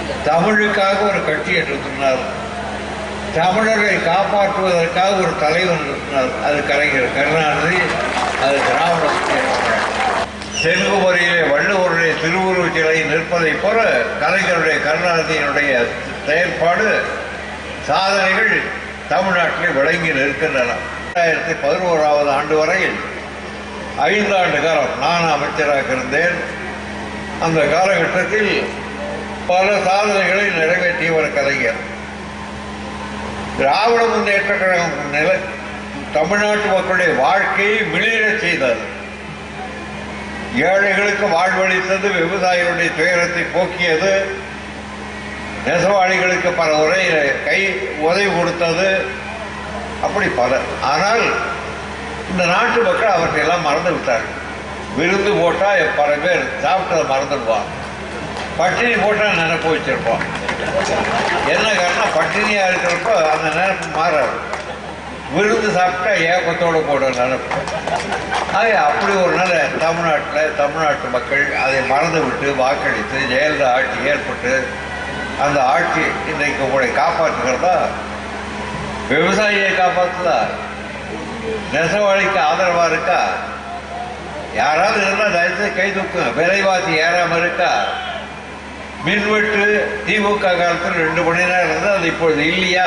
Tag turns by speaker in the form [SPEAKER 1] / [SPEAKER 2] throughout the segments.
[SPEAKER 1] தமிழுக்காக ஒரு கட்சி என்று சொன்னார் தமிழரை காப்பாற்றுவதற்காக ஒரு தலைவன் இருந்தார் அது கலைஞர் கருணாநிதி அது திராவிட முன்னேற்றக் கழகம். தெலுங்கு முறையிலே வள்ளுவருடைய திருவுருவச் சிலை நிற்பதைப் போல கலைஞருடைய கருணாநிதியினுடைய செயல்பாடு சாதனைகள் தமிழ்நாட்டிலே விளங்கி நிற்கின்றன ரெண்டாயிரத்தி பதினோராவது ஆண்டு வரையில் ஐந்து ஆண்டு காலம் நான் அமைச்சராக இருந்தேன் அந்த காலகட்டத்தில் பல சாதனைகளை நிறைவேற்றியவர் கலைஞர் திராவிட முன்னேற்ற கழகம் நில தமிழ்நாட்டு மக்களுடைய வாழ்க்கையை மிளிரச் செய்தது ஏழைகளுக்கு வாழ்வளித்தது விவசாயிகளுடைய துயரத்தை போக்கியது நெசவாளிகளுக்கு பல உரை கை உதவி கொடுத்தது அப்படி பல ஆனால் இந்த நாட்டு மக்கள் அவற்றையெல்லாம் மறந்து விட்டார்கள் விருந்து போட்டால் பல பேர் சாப்பிட்டதை மறந்துடுவான் பட்டினி போட்டால் நினைப்பு வச்சிருப்பான் என்ன காரணம் பட்டினியாக இருக்கிறப்ப அந்த நினைப்பு மாறாது விருந்து சாப்பிட்டா ஏக்கத்தோடு போட நினைப்பு ஆக அப்படி ஒரு நிலை தமிழ்நாட்டில் தமிழ்நாட்டு மக்கள் அதை மறந்து விட்டு வாக்களித்து ஜெயலலிதா ஆட்சி ஏற்பட்டு அந்த ஆட்சி இன்றைக்கு உங்களை காப்பாற்றுகிறதா விவசாயியை காப்பாற்றுதா நெசவாளிக்கு ஆதரவா இருக்கா யாராவது இருந்தால் தயவுசெய்து கை தூக்குங்க விலைவாசி ஏறாம இருக்கா மின்வெட்டு திமுக காலத்தில் ரெண்டு மணி நேரம் இருந்தது அது இப்பொழுது இல்லையா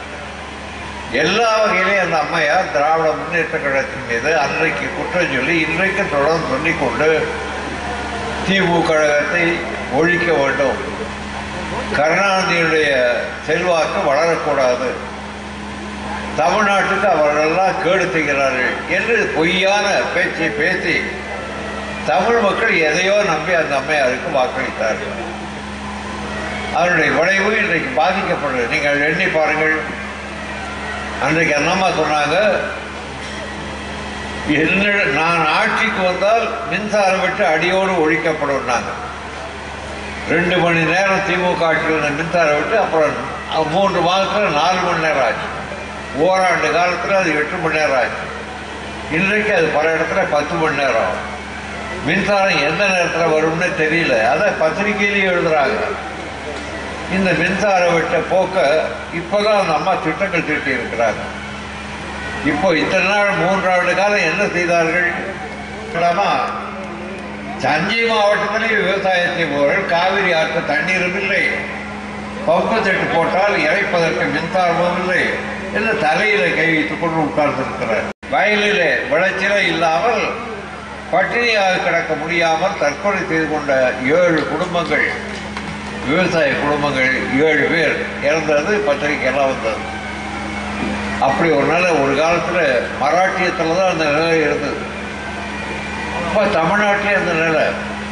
[SPEAKER 1] எல்லா வகையிலையும் அந்த அம்மையார் திராவிட முன்னேற்ற கழகத்தின் மீது அன்றைக்கு குற்றம் சொல்லி இன்றைக்கு தொடர்ந்து சொல்லிக் கொண்டு திமுக கழகத்தை ஒழிக்க வேண்டும் கருணாநிதியுடைய செல்வாக்கு வளரக்கூடாது தமிழ்நாட்டுக்கு அவர்களெல்லாம் கேடு செய்கிறார்கள் என்று பொய்யான பேச்சை பேசி தமிழ் மக்கள் எதையோ நம்பி அந்த அம்மையாருக்கு வாக்களித்தார்கள் அதனுடைய விளைவு இன்றைக்கு பாதிக்கப்படுது நீங்கள் எண்ணி பாருங்கள் அன்றைக்கு என்னம்மா சொன்னாங்க என்ன நான் ஆட்சிக்கு வந்தால் மின்சாரம் விட்டு அடியோடு ஒழிக்கப்படும் ரெண்டு மணி நேரம் திமுக ஆட்சியில் இருந்த மின்சாரம் விட்டு அப்புறம் மூன்று மாதத்தில் நாலு மணி நேரம் ஆச்சு ஓராண்டு காலத்தில் அது எட்டு மணி நேரம் ஆச்சு இன்றைக்கு அது பல இடத்துல பத்து மணி நேரம் மின்சாரம் எந்த நேரத்தில் வரும்னு தெரியல அதை பத்திரிகையிலேயே எழுதுறாங்க இந்த மின்சார வெட்ட போக்க இப்போதான் அந்த அம்மா திட்டங்கள் தீட்டி இருக்கிறாங்க இப்போ இத்தனை நாள் மூன்றாண்டு காலம் என்ன செய்தார்கள் கிடமா தஞ்சை மாவட்டத்திலே விவசாயம் செய்பவர்கள் காவிரி ஆற்று தண்ணீரும் இல்லை பம்பு செட்டு போட்டால் இறைப்பதற்கு மின்சாரமும் இல்லை என்று தலையில கை வைத்துக் கொண்டு உட்கார்ந்திருக்கிறார் வயலிலே விளைச்சலே இல்லாமல் பட்டினியாக கிடக்க முடியாமல் தற்கொலை செய்து கொண்ட ஏழு குடும்பங்கள் விவசாய குடும்பங்கள் ஏழு பேர் இறந்தது பத்திரிகையெல்லாம் வந்தது அப்படி ஒரு நிலை ஒரு காலத்தில் மராட்டியத்தில் தான் அந்த நிலை இருந்தது இப்போ தமிழ்நாட்டிலே அந்த நிலை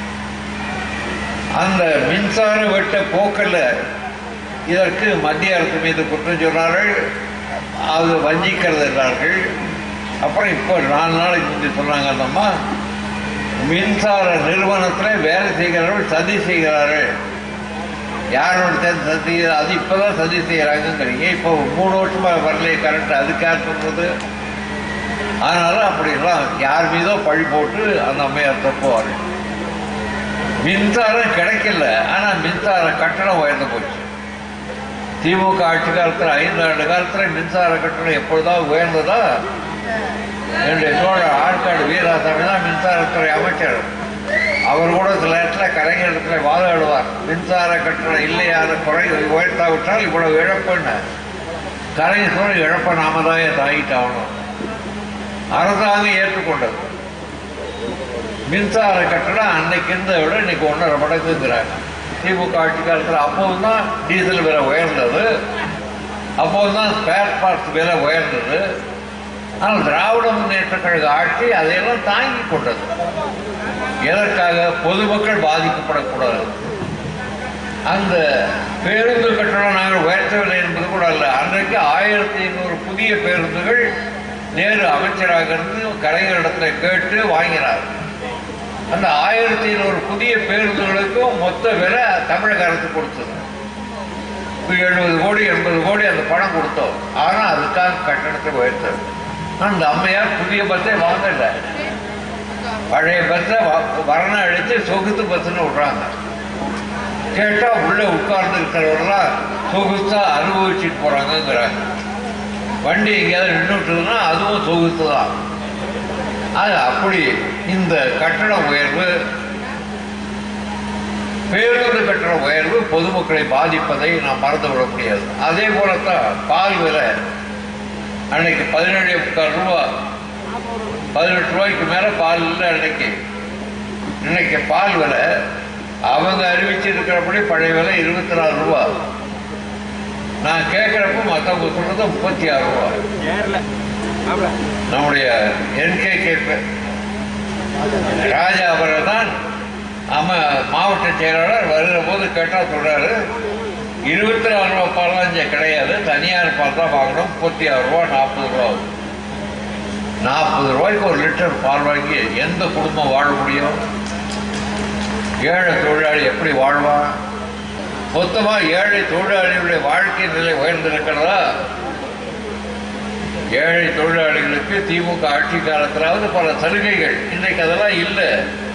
[SPEAKER 1] அந்த மின்சார வெட்ட போக்கில் இதற்கு மத்திய அரசு மீது குற்றம் சொன்னார்கள் அது வஞ்சிக்கிறது என்றார்கள் அப்புறம் இப்போ நாலு நாளைக்கு முந்தி சொன்னாங்க அந்தம்மா மின்சார நிறுவனத்தில் வேலை செய்கிறவர்கள் சதி செய்கிறார்கள் யாரோட சேர்ந்து சதி அது இப்போதான் சதி செய்கிறாங்கிறீங்க இப்போ மூணு வருஷமா வரலையே கரண்ட் அதுக்கு யார் சொல்றது அதனால அப்படிலாம் யார் மீதோ பழி போட்டு அந்த அம்மையார் தப்புவார் மின்சாரம் கிடைக்கல ஆனா மின்சார கட்டணம் உயர்ந்து போச்சு திமுக ஆட்சி காலத்தில் ஐந்து ஆண்டு காலத்தில் மின்சார கட்டணம் எப்பொழுதாவது உயர்ந்ததா என்னுடைய தோழர் ஆற்காடு வீராசாமி தான் மின்சாரத்துறை அமைச்சர் அவர் கூட சில இடத்துல கலைஞரிடத்துல வாதாடுவார் மின்சார கட்டணம் இல்லையான குறை உயர்த்தாவிட்டால் இவ்வளவு இழப்புன்னு கலைஞர் சொல்ல இழப்பை நாம தான் தாங்கிட்டாகணும் அரசாங்கம் ஏற்றுக்கொண்டது மின்சார கட்டணம் அன்னைக்கு இருந்ததை விட இன்னைக்கு ஒன்றரை மடங்குங்கிறாங்க திமுக ஆட்சி காலத்தில் அப்போது தான் டீசல் விலை உயர்ந்தது அப்போது தான் ஸ்பேர் பார்ட்ஸ் விலை உயர்ந்தது ஆனால் திராவிட முன்னேற்ற கழக ஆட்சி அதையெல்லாம் தாங்கி கொண்டது எதற்காக பொதுமக்கள் பாதிக்கப்படக்கூடாது அந்த பேருந்து கட்டணம் நாங்கள் உயர்த்தவில்லை என்பது கூட அல்ல அன்றைக்கு ஆயிரத்தி ஐநூறு புதிய பேருந்துகள் நேரு அமைச்சராக இருந்து கலைஞரிடத்துல கேட்டு வாங்கினார் அந்த ஆயிரத்தி ஐநூறு புதிய பேருந்துகளுக்கும் மொத்த விலை தமிழக அரசு கொடுத்தது எழுபது கோடி எண்பது கோடி அந்த பணம் கொடுத்தோம் ஆனால் அதுக்காக கட்டணத்தை உயர்த்தது அந்த அம்மையார் புதிய பஸ்ஸை வாங்கல பழைய பஸ்ஸை வரணம் அழித்து சொகுத்து பஸ்ஸுன்னு விடுறாங்க கேட்டா உள்ள உட்கார்ந்து இருக்கிறவரெல்லாம் சொகுசா அனுபவிச்சுட்டு போறாங்கங்கிறாங்க வண்டி எங்கேயாவது நின்றுட்டுதுன்னா அதுவும் சொகுசு தான் அது அப்படி இந்த கட்டண உயர்வு பேருந்து கட்டண உயர்வு பொதுமக்களை பாதிப்பதை நாம் மறந்துவிட முடியாது அதே போலத்தான் பால் விலை அன்னைக்கு பதினேழு முக்கால் ரூபா பதினெட்டு ரூபாய்க்கு மேல பால் இல்லை அன்னைக்கு இன்னைக்கு பால் விலை அவங்க அறிவிச்சிருக்கிறபடி பழைய விலை இருபத்தி நாலு ரூபா நான் கேட்கிறப்ப மற்றவங்க சொல்றது முப்பத்தி ஆறு ரூபா நம்முடைய என்கே ராஜா அவரை தான் அம்ம மாவட்ட செயலாளர் வருகிற போது கேட்டா சொல்றாரு இருபத்தி நாலு ரூபா பால்லாம் இங்கே கிடையாது தனியார் பால் தான் வாங்கணும் முப்பத்தி ஆறு ரூபா நாற்பது ரூபா ஆகுது. நாற்பது ரூபாய்க்கு ஒரு லிட்டர் பால் வாங்கி எந்த குடும்பம் வாழ முடியும் ஏழை தொழிலாளி எப்படி வாழ்வான் மொத்தமா ஏழை தொழிலாளிகளுடைய வாழ்க்கை நிலை உயர்ந்திருக்கிறதா ஏழை தொழிலாளிகளுக்கு திமுக ஆட்சி காலத்திலாவது பல சலுகைகள் இன்றைக்கு அதெல்லாம் இல்லை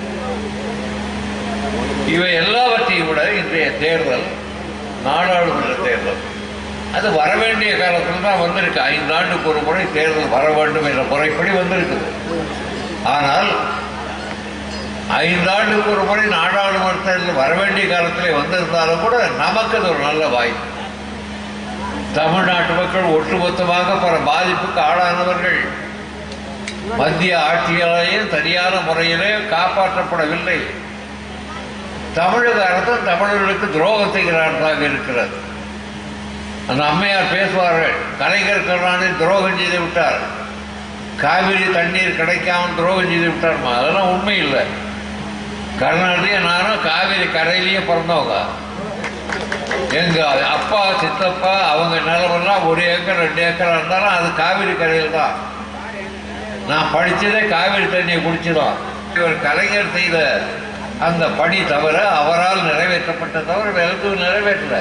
[SPEAKER 1] இவை எல்லாவற்றையும் விட இன்றைய தேர்தல் நாடாளுமன்ற தேர்தல் அது வரவேண்டிய காலத்தில் தான் வந்திருக்கு ஐந்து ஆண்டுக்கு ஒரு முறை தேர்தல் வர வேண்டும் என்ற முறைப்படி வந்திருக்குது ஆனால் ஐந்தாண்டுக்கு ஒரு முறை நாடாளுமன்ற தேர்தல் வரவேண்டிய காலத்திலே வந்திருந்தாலும் கூட நமக்கு அது ஒரு நல்ல வாய்ப்பு தமிழ்நாட்டு மக்கள் ஒட்டுமொத்தமாக பல பாதிப்புக்கு ஆளானவர்கள் மத்திய ஆட்சியாலேயே சரியான முறையிலே காப்பாற்றப்படவில்லை தமிழக அரசு தமிழர்களுக்கு துரோகம் செய்கிற அரசாக இருக்கிறது அந்த அம்மையார் பேசுவார்கள் கலைஞர் கருணாநிதி துரோகம் செய்து விட்டார் காவிரி தண்ணீர் கிடைக்காம துரோகம் செய்து விட்டார்மா அதெல்லாம் உண்மை இல்லை கருணாநிதி நானும் காவிரி கரையிலேயே பிறந்தவங்க எங்க அப்பா சித்தப்பா அவங்க நிலமெல்லாம் ஒரு ஏக்கர் ரெண்டு ஏக்கர் இருந்தாலும் அது காவிரி கரையில் தான் நான் படிச்சதே காவிரி தண்ணியை குடிச்சுதான் இவர் கலைஞர் செய்த அந்த பணி தவிர அவரால் நிறைவேற்றப்பட்ட தவிர வேற எதுவும் நிறைவேற்றல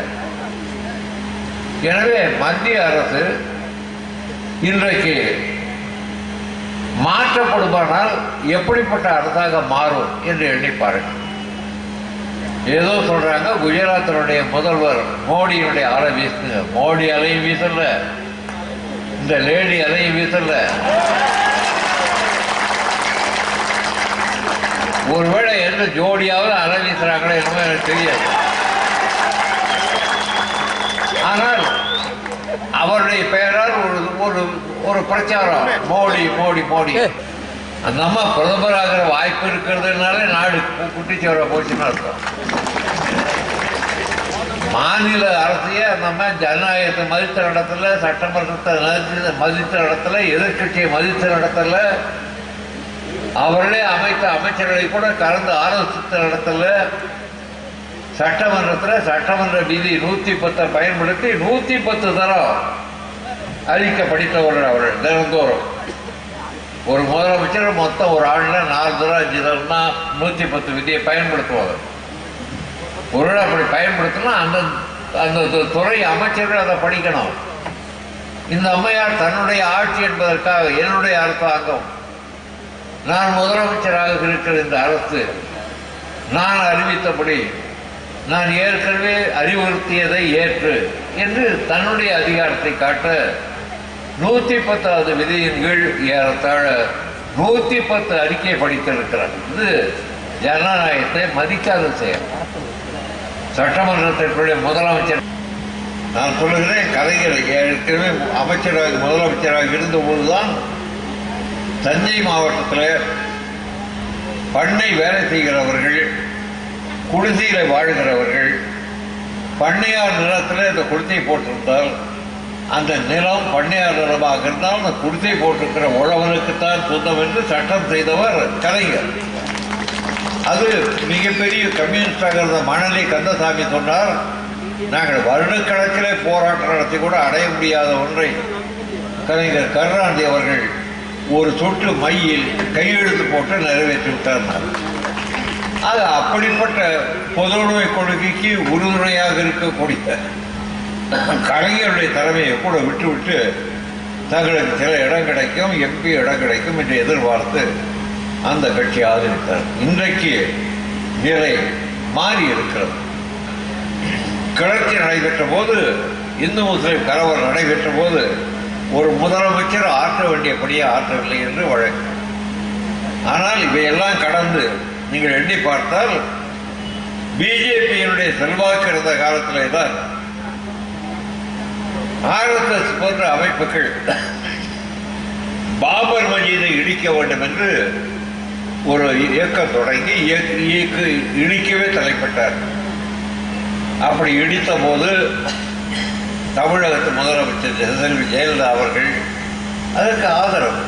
[SPEAKER 1] எனவே மத்திய அரசு இன்றைக்கு மாற்றப்படுமானால் எப்படிப்பட்ட அரசாக மாறும் என்று எண்ணி பாருங்கள் ஏதோ சொல்றாங்க குஜராத்தினுடைய முதல்வர் மோடியினுடைய அலை வீசுங்க மோடி அலையும் வீசல இந்த லேடி அலையும் வீசல ஒருவேளை எந்த ஜோடியாவது அலை வீசுறாங்களோ என்னமோ எனக்கு தெரியாது ஆனால் அவருடைய பெயரால் ஒரு ஒரு ஒரு பிரச்சாரம் மோடி மோடி மோடி அந்த அம்மா பிரதமராகிற வாய்ப்பு இருக்கிறதுனால நாடு கு- குட்டிச்சவரை போச்சுன்னு அர்த்தம் மாநில அரசையே அந்த அம்மா ஜனநாயகத்தை மதித்த இடத்துல சட்டமன்றத்தை மதித்த- மதித்த இடத்துல எதிர்க்கட்சியை மதித்த இடத்துல அவர்களே அமைத்த அமைச்சர்களை கூட கலந்து ஆலோசித்த இடத்துல சட்டமன்றத்தில் சட்டமன்ற விதி நூத்தி பத்தை பயன்படுத்தி நூத்தி பத்து தரம் அறிக்கை படித்தவர்கள் அவர்கள் தினந்தோறும் ஒரு முதலமைச்சர் மொத்தம் ஒரு ஆள்ல நாலு தரம் அஞ்சு தரம்னா நூத்தி பத்து விதியை பயன்படுத்துவாங்க ஒரு அப்படி பயன்படுத்தினா அந்த அந்த து- துறை அமைச்சர்கள் அதை படிக்கணும் இந்த அம்மையார் தன்னுடைய ஆட்சி என்பதற்காக என்னுடைய அரசாங்கம் நான் முதலமைச்சராக இருக்கிற இந்த அரசு நான் அறிவித்தபடி நான் ஏற்கனவே அறிவுறுத்தியதை ஏற்று என்று தன்னுடைய அதிகாரத்தை காட்ட நூத்தி பத்தாவது விதியின் கீழ் ஏறத்தாழ நூத்தி பத்து அறிக்கை படித்திருக்கிறார் இது ஜனநாயகத்தை மதிக்காத செயல் சட்டமன்றத்திற்குரிய முதலமைச்சர் நான் சொல்லுகிறேன் கலைஞர் ஏற்கனவே அமைச்சராக முதலமைச்சராக இருந்தபோதுதான் தஞ்சை மாவட்டத்தில் பண்ணை வேலை செய்கிறவர்கள் குடிசையில வாழ்கிறவர்கள் பண்ணையார் நிலத்தில் இந்த குடிசை போட்டிருந்தால் அந்த நிலம் பண்ணையார் நிலமாக இருந்தால் அந்த குடிசை போட்டிருக்கிற உழவனுக்குத்தான் சொந்தம் என்று சட்டம் செய்தவர் கலைஞர் அது மிகப்பெரிய கம்யூனிஸ்டாக இருந்த மணலி கந்தசாமி சொன்னார் நாங்கள் வருடக்கணக்கிலே போராட்டம் நடத்தி கூட அடைய முடியாத ஒன்றை கலைஞர் கருணாநிதி அவர்கள் ஒரு சொட்டு மையில் கையெழுத்து போட்டு நிறைவேற்றி விட்டார் அது அப்படிப்பட்ட பொதுவுடைமை கொள்கைக்கு உறுதுணையாக இருக்கக்கூடிய கலைஞருடைய தலைமையை கூட விட்டு விட்டு தங்களுக்கு சில இடம் கிடைக்கும் எம்பி இடம் கிடைக்கும் என்று எதிர்பார்த்து அந்த கட்சி ஆதரித்தார் இன்றைக்கு நிலை மாறி இருக்கிறது கிளர்ச்சி நடைபெற்ற போது இந்து முஸ்லிம் கலவரம் நடைபெற்ற போது ஒரு முதலமைச்சர் ஆற்ற வேண்டிய பணியை ஆற்றவில்லை என்று வழக்கு ஆனால் இவையெல்லாம் கடந்து நீங்கள் எண்ணி பார்த்தால் பிஜேபியினுடைய செல்வாக்கு இருந்த காலத்திலே தான் ஆர்எஸ்எஸ் போன்ற அமைப்புகள் பாபர் மஜீதை இடிக்க வேண்டும் என்று ஒரு இயக்கம் தொடங்கி இயக்க இயக்க இடிக்கவே தலைப்பட்டார் அப்படி இடித்த போது தமிழகத்து முதலமைச்சர் செல்வி ஜெயலலிதா அவர்கள் அதற்கு ஆதரவு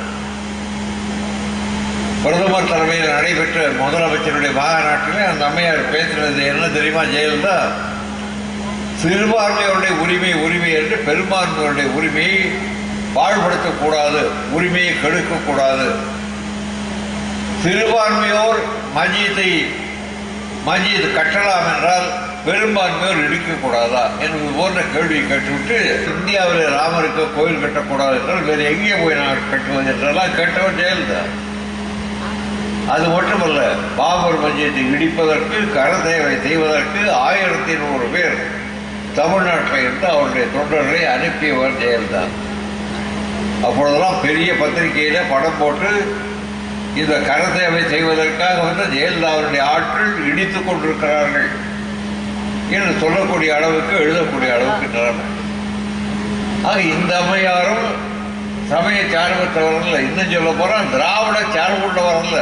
[SPEAKER 1] பிரதமர் தலைமையில் நடைபெற்ற முதலமைச்சருடைய மாநாட்டிலே அந்த அம்மையார் பேசினது என்ன தெரியுமா ஜெயலலிதா சிறுபான்மையோருடைய உரிமை உரிமை என்று பெரும்பான்மையோருடைய உரிமையை பாழ்படுத்தக்கூடாது உரிமையை கெடுக்கக்கூடாது சிறுபான்மையோர் மஜீதை மஜீத் கட்டலாம் என்றால் பெரும்பான்மையோர் இடிக்கக்கூடாதா என்பது போன்ற கேள்வியை கேட்டுவிட்டு இந்தியாவில் ராமருக்கு கோயில் கட்டக்கூடாது என்றால் வேறு எங்கே போய் நான் கட்டுவது என்றெல்லாம் கேட்டவர் ஜெயலலிதா அது மட்டுமல்ல பாபர் மஜீத்தை இடிப்பதற்கு கரதேவை செய்வதற்கு ஆயிரத்தி நூறு பேர் தமிழ்நாட்டில் இருந்து அவருடைய தொண்டர்களை அனுப்பியவர் ஜெயலலிதா அப்பொழுதெல்லாம் பெரிய பத்திரிகையில படம் போட்டு இந்த கரதேவை செய்வதற்காக வந்து ஜெயலலிதாவுடைய ஆட்கள் இடித்துக் கொண்டிருக்கிறார்கள் என்று சொல்லக்கூடிய அளவுக்கு எழுதக்கூடிய அளவுக்கு நிலைமை ஆக இந்த அம்மையாரும் சமய சார்பற்றவர்கள் இன்னும் சொல்ல போறா திராவிட சார்புள்ளவர் அல்ல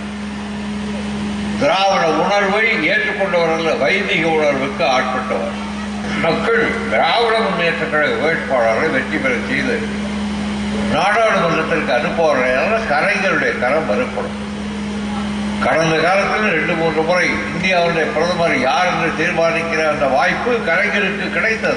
[SPEAKER 1] திராவிட உணர்வை ஏற்றுக்கொண்டவர் அல்ல வைதிக உணர்வுக்கு ஆட்பட்டவர் மக்கள் திராவிட முன்னேற்ற கழக வேட்பாளரை வெற்றி பெற செய்து நாடாளுமன்றத்திற்கு அனுப்புவதையால கலைஞருடைய கரம் மறுப்படும் கடந்த காலத்தில் ரெண்டு மூன்று முறை இந்தியாவுடைய பிரதமர் யார் என்று தீர்மானிக்கிற அந்த வாய்ப்பு கலைஞருக்கு கிடைத்தது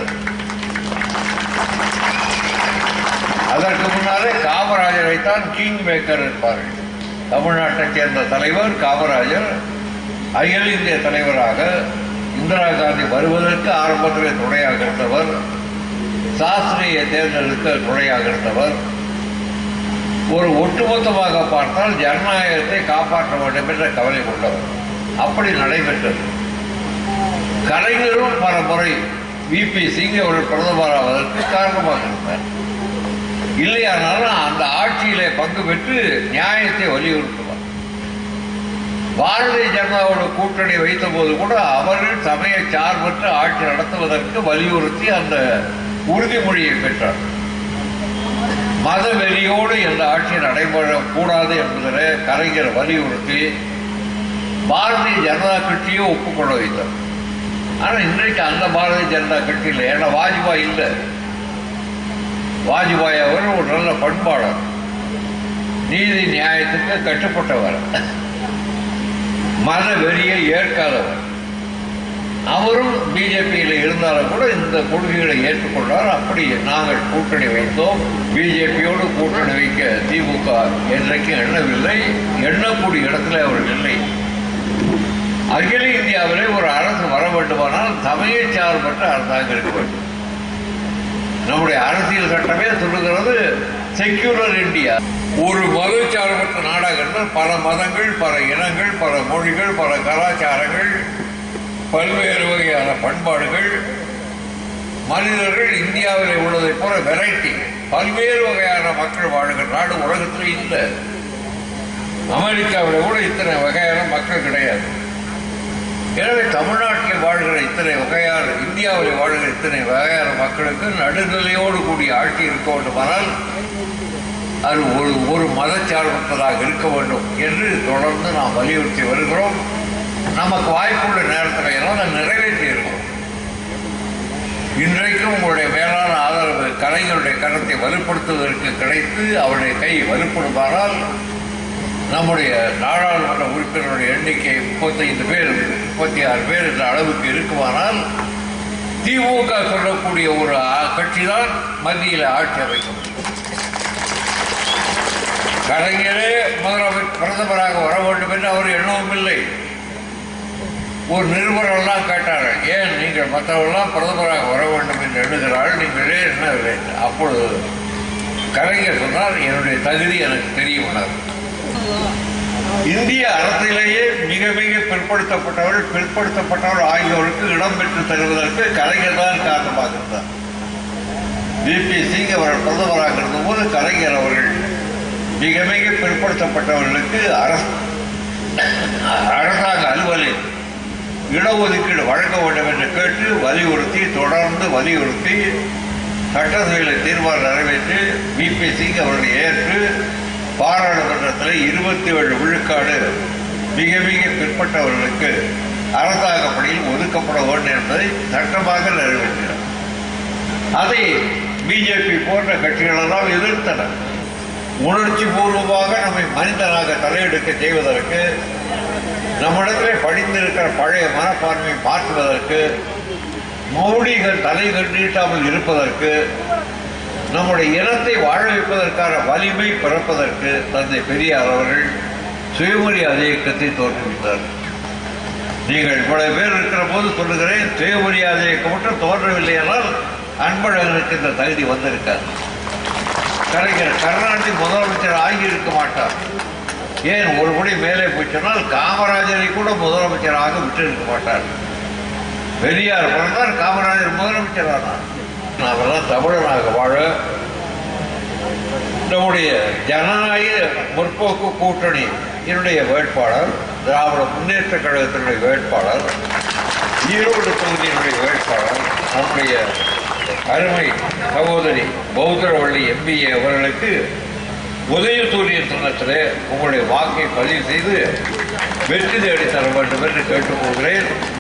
[SPEAKER 1] அதற்கு முன்னாலே காமராஜரை தான் கிங் மேக்கர் இருப்பார்கள் தமிழ்நாட்டைச் சேர்ந்த தலைவர் காமராஜர் அகில இந்திய தலைவராக இந்திரா காந்தி வருவதற்கு ஆரம்பத்திலே துணையாக இருந்தவர் சாஸ்திரியை தேர்ந்தெடுக்க துணையாக இருந்தவர் ஒரு ஒட்டுமொத்தமாக பார்த்தால் ஜனநாயகத்தை காப்பாற்ற வேண்டும் என்ற கவலை கொண்டவர் அப்படி நடைபெற்றது கலைஞரும் பல முறை விபி சிங் அவர்கள் பிரதமராவதற்கு காரணமாக இருந்தார் இல்லையானாலும் அந்த ஆட்சியிலே பங்கு பெற்று நியாயத்தை வலியுறுத்துவார் பாரதிய ஜனதாவோட கூட்டணி வைத்த போது கூட அவர்கள் சமய சார்பற்ற ஆட்சி நடத்துவதற்கு வலியுறுத்தி அந்த உறுதிமொழியை பெற்றார் மத வெறியோடு இந்த ஆட்சி நடைபெறக்கூடாது என்பதில் கலைஞர் வலியுறுத்தி பாரதிய ஜனதா கட்சியை ஒப்புக்கொள்ள வைத்தார் ஆனால் இன்றைக்கு அந்த பாரதிய ஜனதா கட்சி இல்லை ஏன்னா வாஜ்பாய் இல்லை வாஜ்பாய் அவர் ஒரு நல்ல பண்பாளர் நீதி நியாயத்துக்கு கட்டுப்பட்டவர் மத வெறியை ஏற்காதவர் அவரும் பிஜேபியில் இருந்தாலும் கூட இந்த கொள்கைகளை ஏற்றுக்கொண்டார் அப்படி நாங்கள் கூட்டணி வைத்தோம் பிஜேபியோடு கூட்டணி வைக்க திமுக என்றைக்கும் எண்ணவில்லை எண்ணக்கூடிய இடத்துல அவர்கள் இல்லை அகில இந்தியாவிலே ஒரு அரசு வர வேண்டுமானால் சமய சார்பற்ற அரசாங்கம் இருக்க வேண்டும் நம்முடைய அரசியல் சட்டமே சொல்லுகிறது செக்யூலர் இந்தியா ஒரு மதச்சார்பற்ற நாடாக இருந்தால் பல மதங்கள் பல இனங்கள் பல மொழிகள் பல கலாச்சாரங்கள் பல்வேறு வகையான பண்பாடுகள் மனிதர்கள் இந்தியாவில் உள்ளதைப் போல வெரைட்டி பல்வேறு வகையான மக்கள் வாழுகிற நாடு உலகத்தில் இல்லை அமெரிக்காவில் கூட இத்தனை வகையான மக்கள் கிடையாது எனவே தமிழ்நாட்டில் வாழ்கிற இத்தனை வகையான இந்தியாவில் வாழ்கிற இத்தனை வகையான மக்களுக்கு நடுநிலையோடு கூடிய ஆட்சி இருக்க வேண்டுமானால் அது ஒரு ஒரு மதச்சார்பற்றதாக இருக்க வேண்டும் என்று தொடர்ந்து நாம் வலியுறுத்தி வருகிறோம் நமக்கு வாய்ப்புள்ள நேரத்தில் எல்லாம் அதை நிறைவேற்றி இருக்கிறோம் இன்றைக்கும் உங்களுடைய மேலான ஆதரவு கலைஞருடைய கருத்தை வலுப்படுத்துவதற்கு கிடைத்து அவருடைய கை வலுப்படுமானால் நம்முடைய நாடாளுமன்ற உறுப்பினருடைய எண்ணிக்கை முப்பத்தைந்து பேர் முப்பத்தி ஆறு பேர் என்ற அளவுக்கு இருக்குமானால் திமுக சொல்லக்கூடிய ஒரு கட்சி தான் மத்தியில் ஆட்சி அமைக்க முடியும் கலைஞரே முதலமைச்சர் பிரதமராக வர வேண்டும் என்று அவர் எண்ணவும் இல்லை ஒரு நிருபரெல்லாம் கேட்டார் ஏன் நீங்கள் மற்றவர்கள்லாம் பிரதமராக வர வேண்டும் என்று எண்ணுகிறாள் நீங்களே எண்ணவில்லை அப்பொழுது கலைஞர் சொன்னார் என்னுடைய தகுதி எனக்கு தெரியும் இந்திய அரசியலேயே மிக மிக பிற்படுத்தப்பட்டவர்கள் பிற்படுத்தப்பட்டவர்கள் ஆகியோருக்கு இடம் பெற்று தருவதற்கு கலைஞர் தான் காரணமாக இருந்தார் பிபி சிங் அவர்கள் பிரதமராக இருந்தபோது கலைஞர் அவர்கள் மிக மிக பிற்படுத்தப்பட்டவர்களுக்கு அரசு அரசாங்க அலுவலில் இடஒதுக்கீடு வழங்க வேண்டும் என்று கேட்டு வலியுறுத்தி தொடர்ந்து வலியுறுத்தி சட்டசபையில் தீர்மானம் நிறைவேற்றி பிபி சிங் அவர்கள் ஏற்று பாராளுமன்றத்தில் இருபத்தி ஏழு விழுக்காடு மிக மிக பிற்பட்டவர்களுக்கு அரசாங்க பணியில் ஒதுக்கப்பட வேண்டும் என்பதை சட்டமாக நிறைவேற்றினார் அதை பிஜேபி போன்ற கட்சிகளெல்லாம் எதிர்த்தன உணர்ச்சி பூர்வமாக நம்மை மனிதனாக தலையெடுக்க செய்வதற்கு நம்மிடத்திலே படிந்திருக்கிற பழைய மனப்பான்மையை மாற்றுவதற்கு மௌடிகள் தலை கண்டீட்டாமல் இருப்பதற்கு நம்முடைய இனத்தை வாழ வைப்பதற்கான வலிமை பிறப்பதற்கு தந்தை பெரியார் அவர்கள் சுயமரியாதை இயக்கத்தை தோற்றுவித்தார் நீங்கள் இவ்வளவு பேர் இருக்கிற போது சொல்லுகிறேன் சுயமரியாதை இயக்கம் மட்டும் தோன்றவில்லை என்றால் அன்பழகனுக்கு இந்த தகுதி வந்திருக்கார் கலைஞர் கருணாநிதி முதலமைச்சர் ஆகியிருக்க மாட்டார் ஏன் ஒரு படி மேலே போய் சொன்னால் காமராஜரை கூட முதலமைச்சராக விட்டிருக்க மாட்டார் பெரியார் பிறந்தார் காமராஜர் முதலமைச்சர் ஆனார் நாமெல்லாம் தமிழனாக வாழ நம்முடைய ஜனநாயக முற்போக்கு கூட்டணி என்னுடைய வேட்பாளர் திராவிட முன்னேற்ற கழகத்தினுடைய வேட்பாளர் ஈரோடு தொகுதியினுடைய வேட்பாளர் நம்முடைய அருமை சகோதரி பௌத்தரவள்ளி எம்பிஏ அவர்களுக்கு உதயசூரியன் சின்னத்திலே உங்களுடைய வாக்கை பதிவு செய்து வெற்றி தேடி தர வேண்டும் என்று கேட்டுக்கொள்கிறேன்